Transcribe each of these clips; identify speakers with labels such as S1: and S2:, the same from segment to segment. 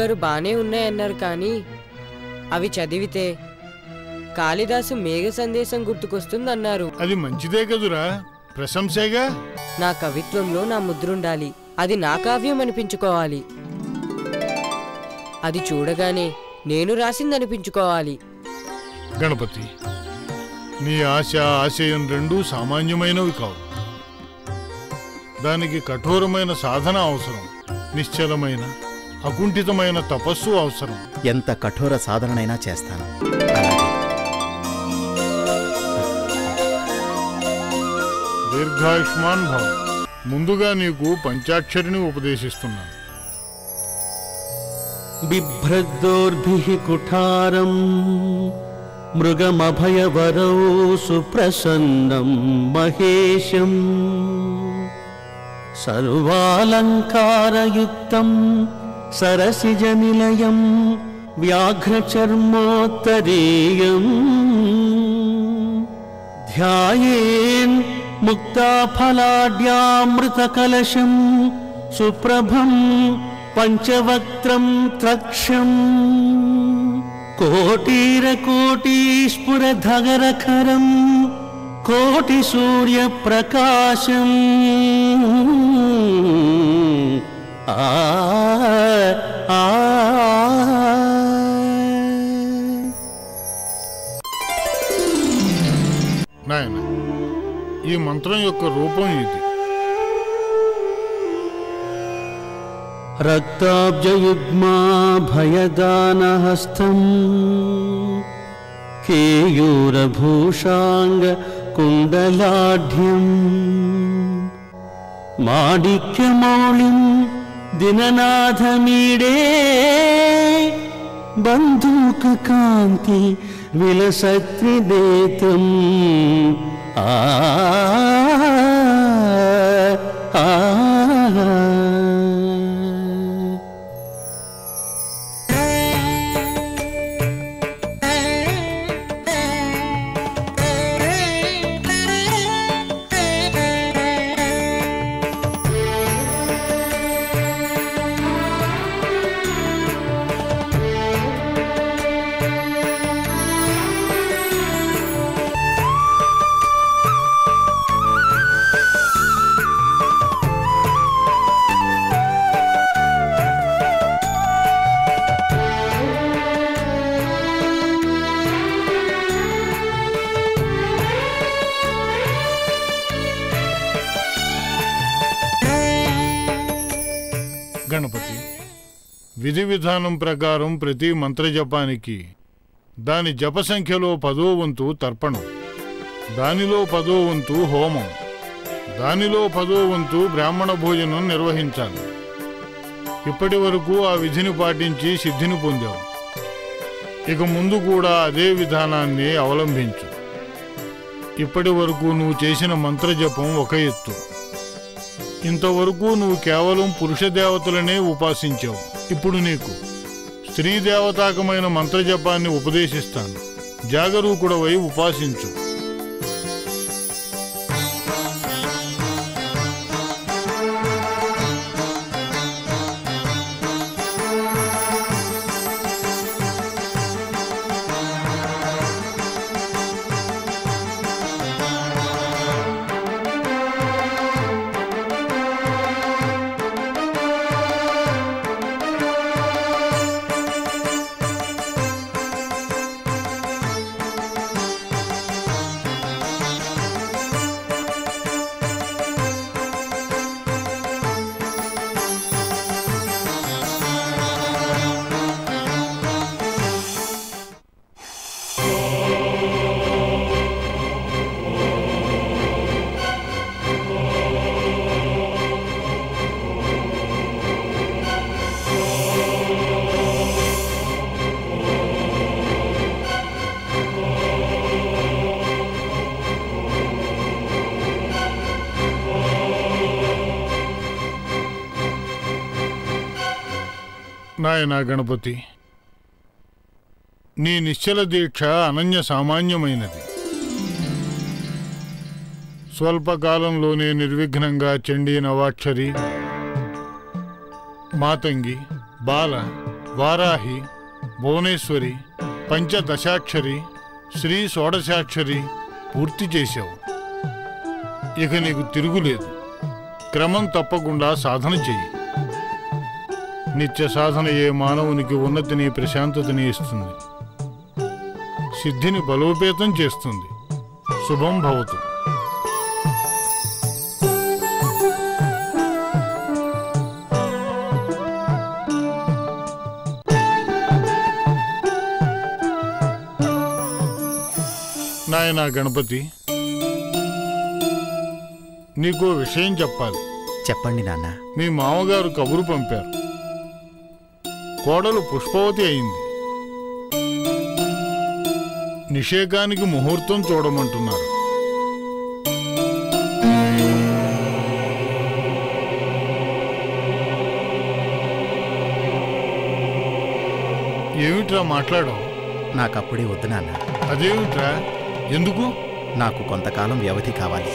S1: గారు బానే ఉన్నాయన్నారు కానీ అవి చదివితే కాళిదాసు మేఘ సందేశం గుర్తుకొస్తుందన్నారు
S2: అది మంచిదే కదురా ప్రశంసేగా
S1: నా కవిత్వంలో నా ముద్రుండాలి అది నా కావ్యం అనిపించుకోవాలి అది చూడగానే నేను రాసిందనిపించుకోవాలి
S2: గణపతి నీ ఆశ ఆశయం రెండూ సామాన్యమైనవి కావు దానికి కఠోరమైన సాధన అవసరం నిశ్చలమైన అకుంఠితమైన తపస్సు అవసరం
S3: ఎంత కఠోర సాధననైనా చేస్తాను అలాగే
S2: దీర్ఘాయుష్మాన్ భవ ముందుగా నీకు పంచాక్షరిని ఉపదేశిస్తున్నాను
S4: బిభ్రద్దోర్భిः కుఠారం మృగమభయవరౌ సుప్రసన్నం మహేశం సర్వాలంకారయుక్తం సరసిజనిలయం వ్యాఘ్రచర్మోత్తరీయం ధ్యాయేన్ ముక్తాఫలాడ్యామృతకలశం సుప్రభం పంచవక్త్రం త్రక్షం కోటీరకోటీస్ఫురధగరఖరం కోటి సూర్యప్రకాశం ఆ ఆ
S2: నాయన ఈ మంత్రం యొక్క రూపం ఇది
S4: రక్తాబ్జయుగ్మా భయదానహస్తం కేయూరభూషాంగ కుండలాఢ్యం మాణిక్యమౌళిం దిననాథమీడే బంధూకకాంతి విలసత్రినేత్రం ఆ ఆ
S2: గణపతి విధి విధానం ప్రకారం ప్రతి మంత్రజపానికి దాని జప సంఖ్యలో పదో వంతు తర్పణం దానిలో పదో వంతు హోమం దానిలో పదో వంతు బ్రాహ్మణ భోజనం నిర్వహించాలి ఇప్పటి వరకు ఆ విధిని పాటించి సిద్ధిని పొందావు ఇక ముందు కూడా అదే విధానాన్ని అవలంబించు ఇప్పటి వరకు నువ్వు చేసిన మంత్రజపం ఒక ఎత్తు ఇంతవరకు నువ్వు కేవలం పురుష దేవతలనే ఉపాసించావు ఇప్పుడు నీకు స్త్రీ దేవతాకమైన మంత్రజపాన్ని ఉపదేశిస్తాను జాగరూకుడవై ఉపాసించు నాయనా గణపతి నీ నిశ్చల దీక్ష అనన్య సామాన్యమైనది స్వల్పకాలంలోనే నిర్విఘ్నంగా చండీ నవాక్షరి మాతంగి బాల వారాహి భువనేశ్వరి పంచదశాక్షరి శ్రీ షోడశాక్షరి పూర్తి చేశావు ఇక నీకు తిరుగులేదు క్రమం తప్పకుండా సాధన చెయ్యి నిత్య సాధన ఏ మానవునికి ఉన్నతిని ప్రశాంతతని ఇస్తుంది సిద్ధిని బలోపేతం చేస్తుంది శుభం భవతు నాయనా గణపతి నీకో విషయం చెప్పాలి
S3: చెప్పండి నాన్న
S2: మీ మామగారు కబురు పంపారు కోడలు పుష్పవతి అయింది నిషేకానికి ముహూర్తం చూడమంటున్నారు ఏమిట్రా మాట్లాడావు
S3: నాకప్పుడే వద్దు నాన్న
S2: అదేమిట్రా ఎందుకు
S3: నాకు కొంతకాలం వ్యవధి కావాలి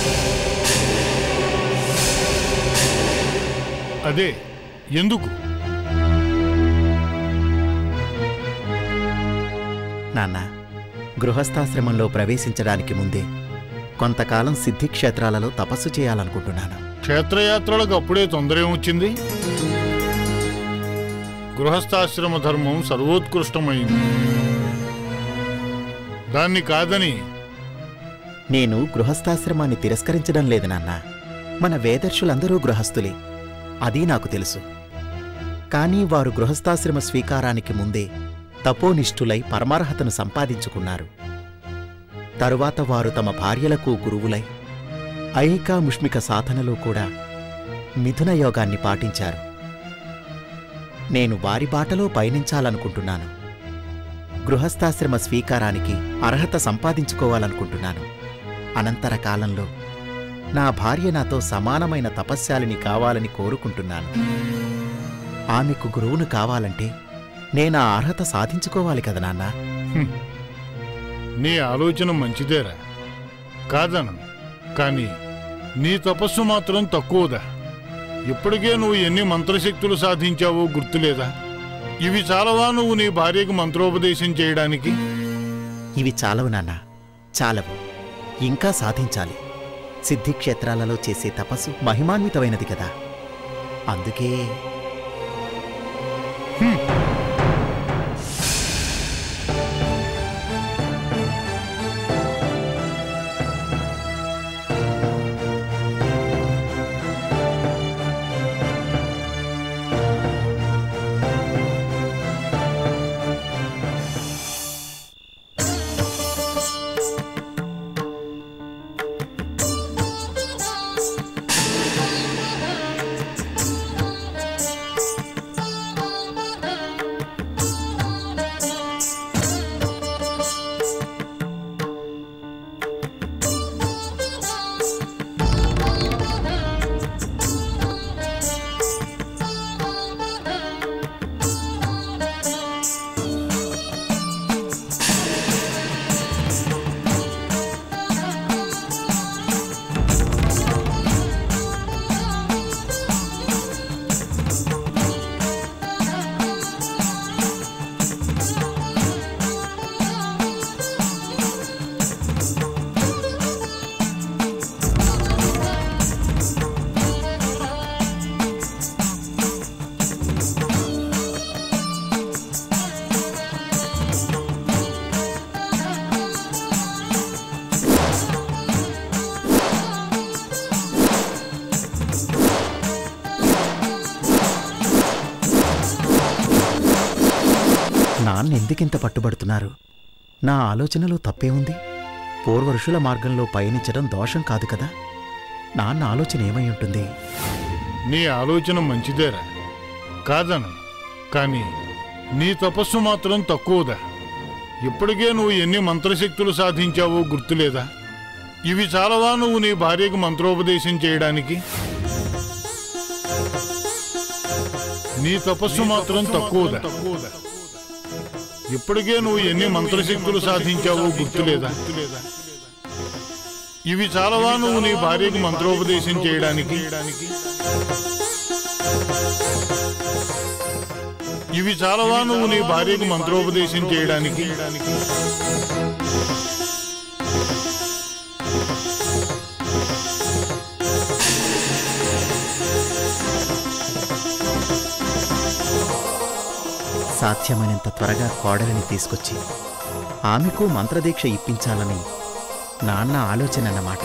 S2: అదే ఎందుకు
S3: నాన్న గృహస్థాశ్రమంలో ప్రవేశించడానికి ముందే కొంతకాలం సిద్ధిక్షేత్రాలలో తపస్సు చేయాలనుకుంటున్నాను
S2: క్షేత్రయాత్రలకు అప్పుడే తొందర ఏమొచ్చింది గృహస్థాశ్రమ ధర్మం సర్వోత్కృష్టమైంది దాన్ని కాదని
S3: నేను గృహస్థాశ్రమాన్ని తిరస్కరించడం లేదు నాన్న మన వేదర్శులందరూ గృహస్థులే అది నాకు తెలుసు కానీ వారు గృహస్థాశ్రమ స్వీకారానికి ముందే తపోనిష్ఠులై పరమార్హతను సంపాదించుకున్నారు తరువాత వారు తమ భార్యలకు గురువులై ఐహికాముష్మిక సాధనలో కూడా మిథున యోగాన్ని పాటించారు నేను వారి బాటలో పయనించాలనుకుంటున్నాను గృహస్థాశ్రమ స్వీకారానికి అర్హత సంపాదించుకోవాలనుకుంటున్నాను అనంతర కాలంలో నా భార్య నాతో సమానమైన తపస్యాలిని కావాలని కోరుకుంటున్నాను ఆమెకు గురువును కావాలంటే నేను ఆ అర్హత సాధించుకోవాలి కదా నాన్నా
S2: నీ ఆలోచన మంచిదేరా కాదను కానీ నీ తపస్సు మాత్రం తక్కువదా ఇప్పటికే నువ్వు ఎన్ని మంత్రశక్తులు సాధించావో గుర్తులేదా ఇవి చాలవా నువ్వు నీ భార్యకు మంత్రోపదేశం చేయడానికి
S3: ఇవి చాలవు నాన్న చాలవు ఇంకా సాధించాలి సిద్ధిక్షేత్రాలలో చేసే తపస్సు మహిమాన్వితమైనది కదా అందుకే నాన్న ఎందుకింత పట్టుబడుతున్నారు నా ఆలోచనలో తప్పే ఉంది పూర్వరుషుల మార్గంలో పయనించడం దోషం కాదు కదా నాన్న ఆలోచన ఏమై ఉంటుంది
S2: నీ ఆలోచన మంచిదేరా కాదను కానీ నీ తపస్సు మాత్రం తక్కువదా ఇప్పటికే నువ్వు ఎన్ని మంత్రశక్తులు సాధించావో గుర్తులేదా ఇవి చాలవా నువ్వు నీ భార్యకు మంత్రోపదేశం చేయడానికి నీ తపస్సు మాత్రం తక్కువదా ఇప్పటికే నువ్వు ఎన్ని మంత్రశక్తులు సాధించావో గుర్తులేదా ఇవి చాలవా నువ్వు నీ భార్యకు మంత్రోపదేశం చేయడానికి ఇవి చాలవా నువ్వు నీ భార్యకు మంత్రోపదేశం చేయడానికి
S3: సాధ్యమైనంత త్వరగా కోడలిని తీసుకొచ్చి ఆమెకు మంత్రదీక్ష ఇప్పించాలని నాన్న ఆలోచన అన్నమాట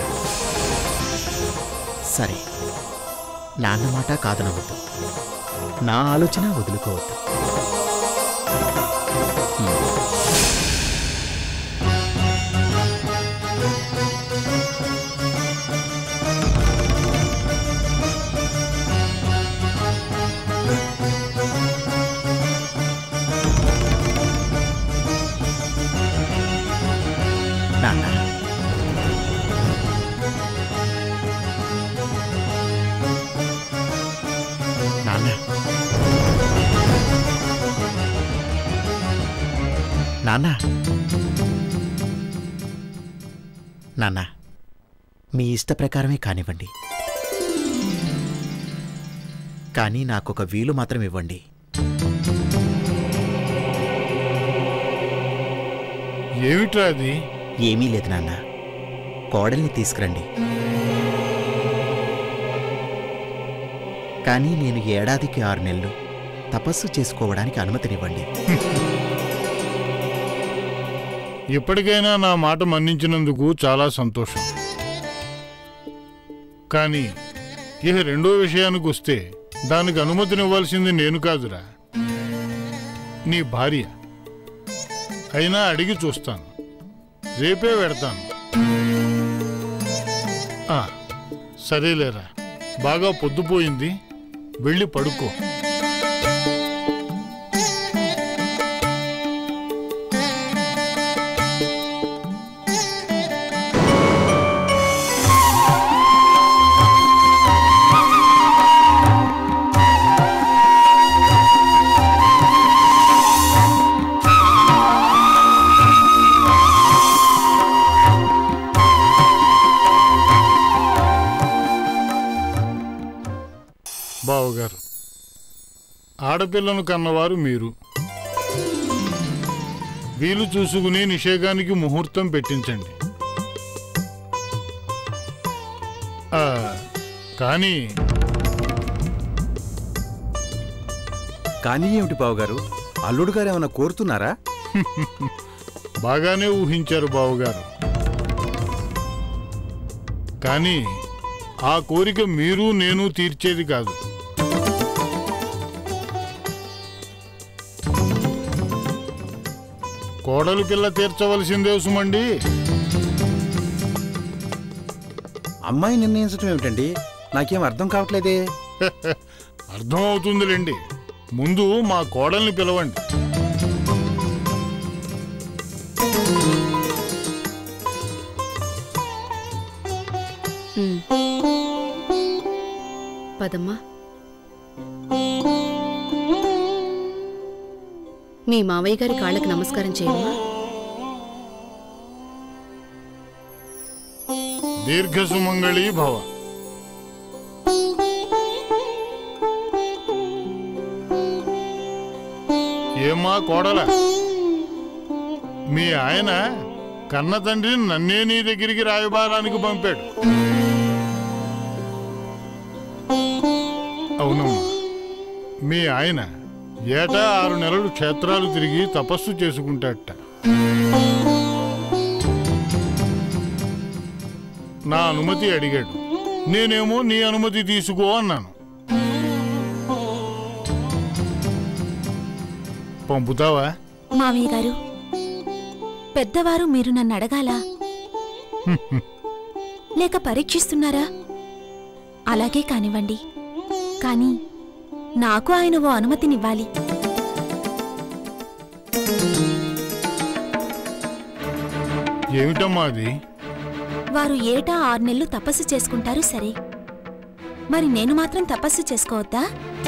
S3: సరే నాన్న మాట కాదనవద్దు నా ఆలోచన వదులుకోవద్దు హ్మ్. నాన్న నాన్న నాన్న నాన్న మీ ఇష్ట ప్రకారమే కానివ్వండి కానీ నాకొక వీలు మాత్రం ఇవ్వండి
S2: ఏమిట్రా అది
S3: ఏమీ లేదు నాన్న కోడల్ని తీసుకురండి కానీ నేను ఏడాదికి ఆరు నెలలు తపస్సు చేసుకోవడానికి అనుమతినివ్వండి
S2: ఇప్పటికైనా నా మాట మన్నించినందుకు చాలా సంతోషం కానీ ఇక రెండో విషయానికి వస్తే దానికి అనుమతినివ్వాల్సింది నేను కాదురా నీ భార్య అయినా అడిగి చూస్తాను రేపే పెడతాను ఆ, సరేలేరా బాగా పొద్దుపోయింది వెళ్ళి పడుకో బావగారు ఆడపిల్లను కన్నవారు మీరు వీలు చూసుకుని నిషేధానికి ముహూర్తం పెట్టించండి ఆ, కానీ
S5: కానీ ఏమిటి బావగారు అల్లుడు గారు ఏమైనా కోరుతున్నారా
S2: బాగానే ఊహించారు బావగారు కానీ ఆ కోరిక మీరు నేను తీర్చేది కాదు కోడలు పిల్ల తీర్చవలసిందే సుమండి
S5: అమ్మాయి నిర్ణయించడం ఏమిటండి నాకేం అర్థం కావట్లేదే
S2: అర్థం అవుతుందిలేండి ముందు మా కోడల్ని పిలవండి
S6: పదమ్మా మీ మావయ్య గారి కాళ్ళకి నమస్కారం చేయమ్మా
S2: దీర్ఘ సుమంగళి భవ ఏమా కోడల మీ ఆయన కన్న తండ్రి నన్నే నీ దగ్గరికి రాయబారానికి పంపాడు అవునమ్మా మీ ఆయన ఏటా ఆరు నెలలు క్షేత్రాలు తిరిగి తపస్సు చేసుకుంటాడట నా అనుమతి అడిగాడు నేనేమో నీ అనుమతి తీసుకో అన్నాను పంపుతావా
S7: మామయ్య గారు పెద్దవారు మీరు నన్ను అడగాలా లేక పరీక్షిస్తున్నారా అలాగే కానివ్వండి కానీ నాకు ఆయన ఓ అనుమతినివ్వాలి
S2: ఏమిటమ్మా అది
S7: వారు ఏటా ఆరు నెలలు తపస్సు చేసుకుంటారు సరే మరి నేను మాత్రం తపస్సు చేసుకోవద్దా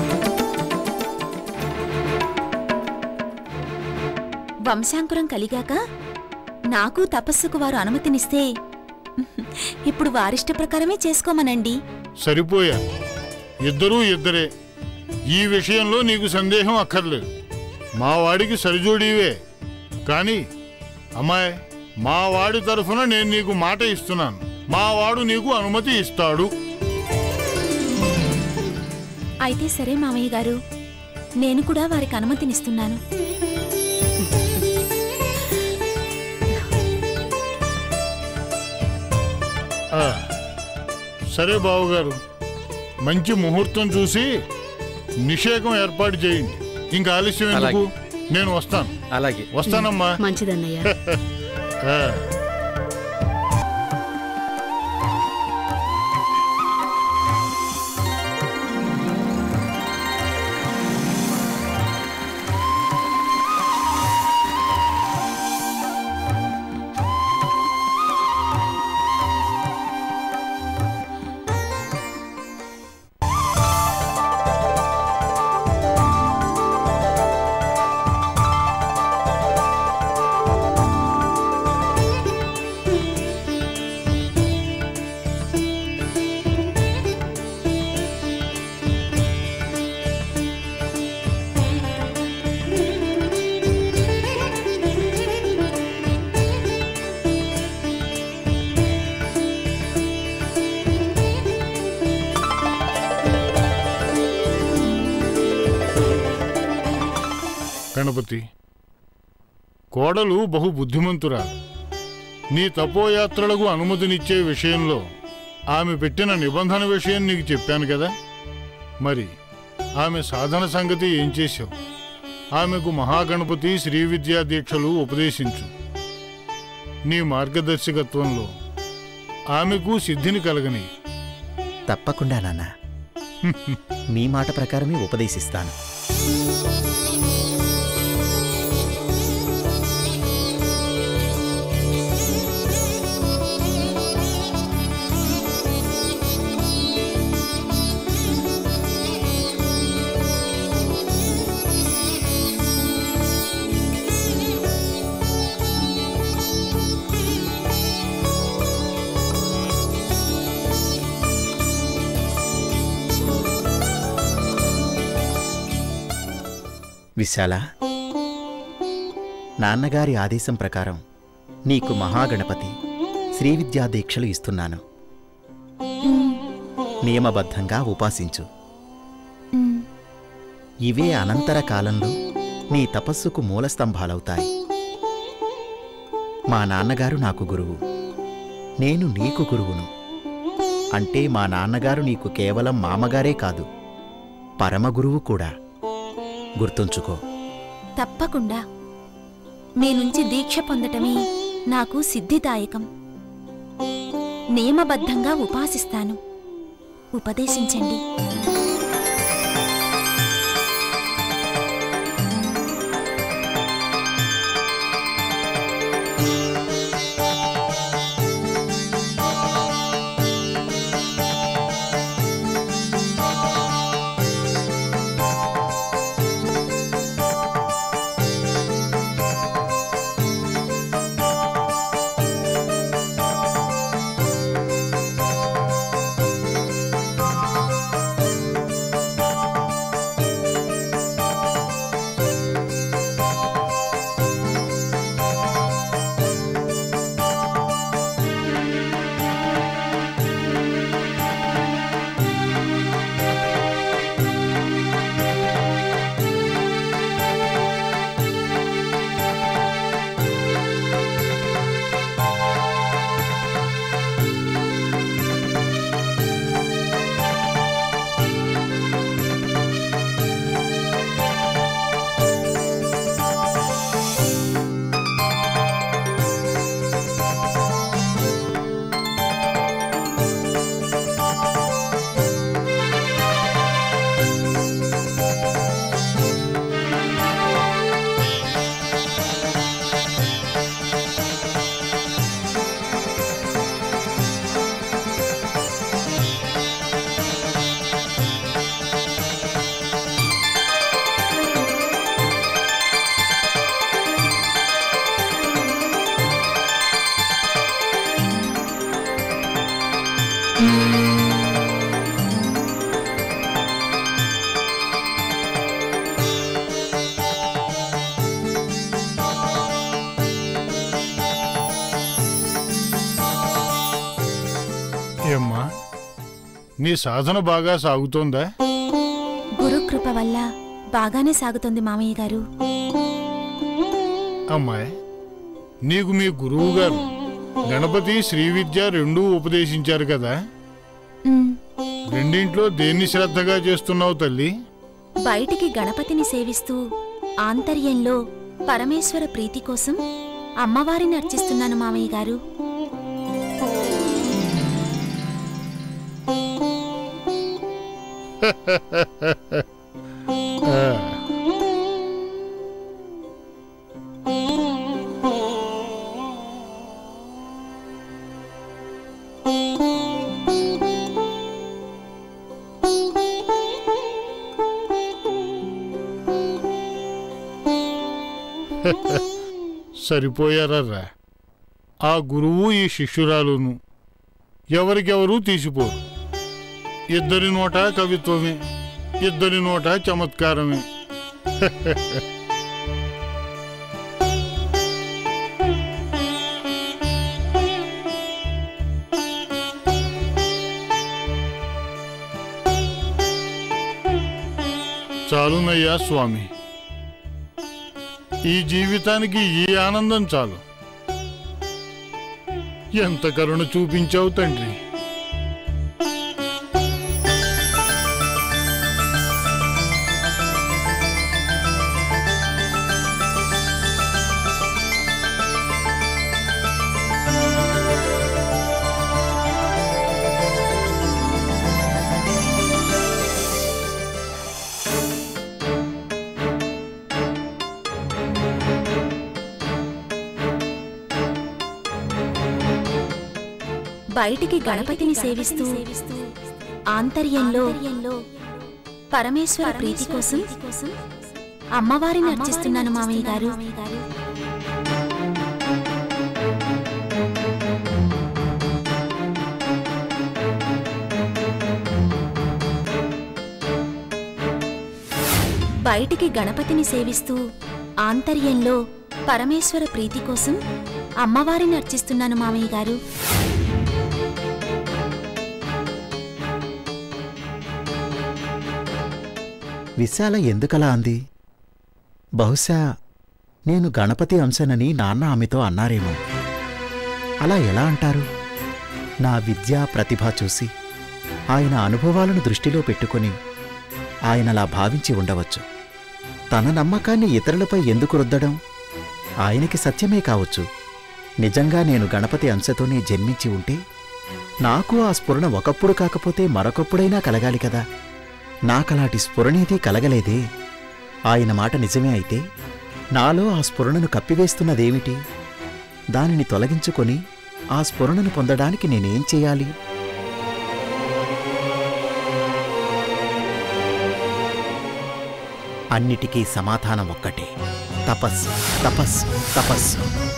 S7: వంశాంకురం కలిగాక నాకు తపస్సుకు వారు అనుమతినిస్తే ఇప్పుడు వారిష్ట ప్రకారమే చేసుకోమనండి
S2: సరిపోయారు ఇద్దరూ ఇద్దరే ఈ విషయంలో నీకు సందేహం అక్కర్లేదు మా వాడికి సరిజోడీవే కానీ అమ్మాయి మా వాడి తరఫున నేను నీకు మాట ఇస్తున్నాను మా వాడు నీకు అనుమతి ఇస్తాడు
S7: అయితే సరే మామయ్య గారు నేను కూడా వారికి అనుమతినిస్తున్నాను
S2: ఆ, సరే బావగారు మంచి ముహూర్తం చూసి నిషేకం ఏర్పాటు చేయండి ఇంకా ఆలస్యం ఎందుకు నేను వస్తాను
S5: అలాగే
S2: వస్తానమ్మా
S6: మంచిదన్నయ్య
S2: ఆ. గణపతి కోడలు బహు బుద్ధిమంతురాలు నీ తపోయాత్రలకు అనుమతినిచ్చే విషయంలో ఆమె పెట్టిన నిబంధన విషయం నీకు చెప్పాను కదా మరి ఆమె సాధన సంగతి ఏం చేశావు ఆమెకు మహాగణపతి శ్రీ విద్యా దీక్షలు ఉపదేశించు నీ మార్గదర్శకత్వంలో ఆమెకు సిద్ధిని కలగని
S3: తప్పకుండా నాన్న మీ మాట ప్రకారమే ఉపదేశిస్తాను విశాల నాన్నగారి ఆదేశం ప్రకారం నీకు మహాగణపతి శ్రీ విద్యా దీక్షలు ఇస్తున్నాను నియమబద్ధంగా ఉపాసించు
S7: ఉమ్,
S3: ఇవే అనంతర కాలంలో నీ తపస్సుకు మూలస్తంభాలవుతాయి మా నాన్నగారు నాకు గురువు నేను నీకు గురువును అంటే మా నాన్నగారు నీకు కేవలం మామగారే కాదు పరమగురువు కూడా గుర్తుంచుకో
S7: తప్పకుండా మీ నుంచి దీక్ష పొందటమే నాకు సిద్ధిదాయకం నియమబద్ధంగా ఉపాసిస్తాను ఉపదేశించండి
S2: నీ సాధన బాగా సాగుతోందా
S7: గురుకృప వల్ల బాగానే సాగుతుంది మామయ్య గారు
S2: అమ్మాయి నీకు మీ గురువు గారు గణపతి శ్రీ విద్య రెండూ ఉపదేశించారు కదా
S7: ఉమ్,
S2: రెండింట్లో దేన్ని శ్రద్ధగా చేస్తున్నావు తల్లి
S7: బయటికి గణపతిని సేవిస్తూ ఆంతర్యంలో పరమేశ్వర ప్రీతి కోసం అమ్మవారిని అర్చిస్తున్నాను మామయ్య గారు
S2: ఆ, సరిపోయారా ఆ గురువు ఈ శిష్యురాలును ఎవరికెవరూ తీసిపోరు ఇద్దరి నోట కవిత్వమే ఇద్దరి నోట చమత్కారమే చాలునయ్యా స్వామి ఈ జీవితానికి ఈ ఆనందం చాలు ఎంత కరుణ చూపించావు తండ్రి
S7: బయటికి గణపతిని సేవిస్తూ ఆంతర్యంలో పరమేశ్వర ప్రీతి కోసం అమ్మవారిని అర్చిస్తున్నాను మామయ్య గారు బయటికి గణపతిని సేవిస్తూ ఆంతర్యంలో పరమేశ్వర ప్రీతి కోసం అమ్మవారిని అర్చిస్తున్నాను మామయ్య గారు
S3: విశాల ఎందుకలా అంది బహుశా నేను గణపతి అంశనని నాన్న ఆమెతో అన్నారేమో అలా ఎలా అంటారు నా విద్యా ప్రతిభ చూసి ఆయన అనుభవాలను దృష్టిలో పెట్టుకుని ఆయనలా భావించి ఉండవచ్చు తన నమ్మకాన్ని ఇతరులపై ఎందుకు రుద్దడం ఆయనకి సత్యమే కావచ్చు నిజంగా నేను గణపతి అంశతోనే జన్మించి ఉంటే నాకు ఆ స్ఫురణ ఒకప్పుడు కాకపోతే మరొకప్పుడైనా కలగాలి కదా నాకలాంటి స్ఫురణేదీ కలగలేదే ఆయన మాట నిజమే అయితే నాలో ఆ స్ఫురణను కప్పివేస్తున్నదేమిటి దానిని తొలగించుకొని ఆ స్ఫురణను పొందడానికి నేనేం చేయాలి అన్నిటికీ సమాధానం ఒక్కటే తపస్సు తపస్సు తపస్సు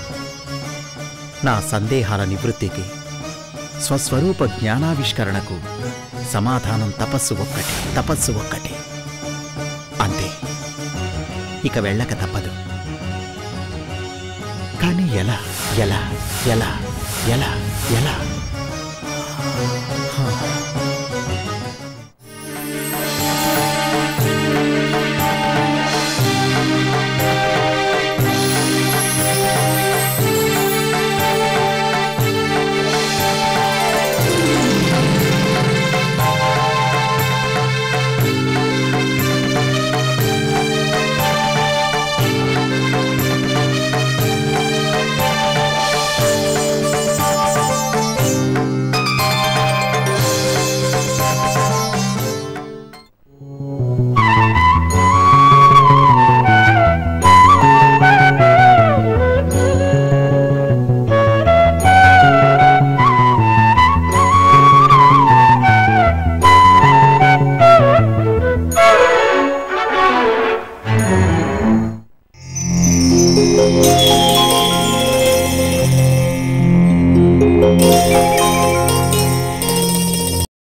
S3: నా సందేహాల నివృత్తికి స్వస్వరూప జ్ఞానావిష్కరణకు సమాధానం తపస్సు ఒక్కటే తపస్సు ఒక్కటే అంతే ఇక వెళ్ళక తప్పదు కానీ ఎలా ఎలా ఎలా ఎలా ఎలా హా.
S7: ఆ